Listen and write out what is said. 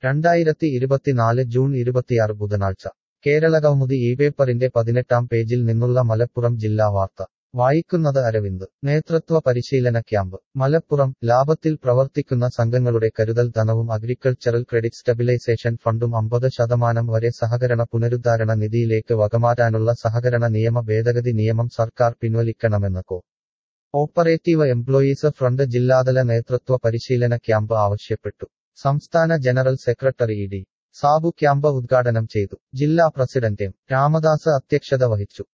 രണ്ടായിരത്തി ഇരുപത്തിനാല് ജൂൺ ഇരുപത്തിയാറ് ബുധനാഴ്ച കേരളകൗമുദി ഈ പേപ്പറിന്റെ പതിനെട്ടാം പേജിൽ നിന്നുള്ള മലപ്പുറം ജില്ലാ വാർത്ത വായിക്കുന്നത് അരവിന്ദ് നേതൃത്വ പരിശീലന ക്യാമ്പ് മലപ്പുറം ലാഭത്തിൽ പ്രവർത്തിക്കുന്ന സംഘങ്ങളുടെ കരുതൽ ധനവും അഗ്രികൾച്ചറൽ ക്രെഡിറ്റ് സ്റ്റെബിലൈസേഷൻ ഫണ്ടും അമ്പത് ശതമാനം വരെ സഹകരണ പുനരുദ്ധാരണ നിധിയിലേക്ക് വകമാറ്റാനുള്ള സഹകരണ നിയമ ഭേദഗതി നിയമം സർക്കാർ പിൻവലിക്കണമെന്ന് കോ ഓപ്പറേറ്റീവ് എംപ്ലോയീസ് ഫ്രണ്ട് ജില്ലാതല നേതൃത്വ പരിശീലന ക്യാമ്പ് ആവശ്യപ്പെട്ടു സംസ്ഥാന general secretary E D Sabu camp ഉദ്ഘാടനം ചെയ്തു ജില്ലാ പ്രസിഡന്റ് എം രാമദാസ് അധ്യക്ഷത വഹിച്ചു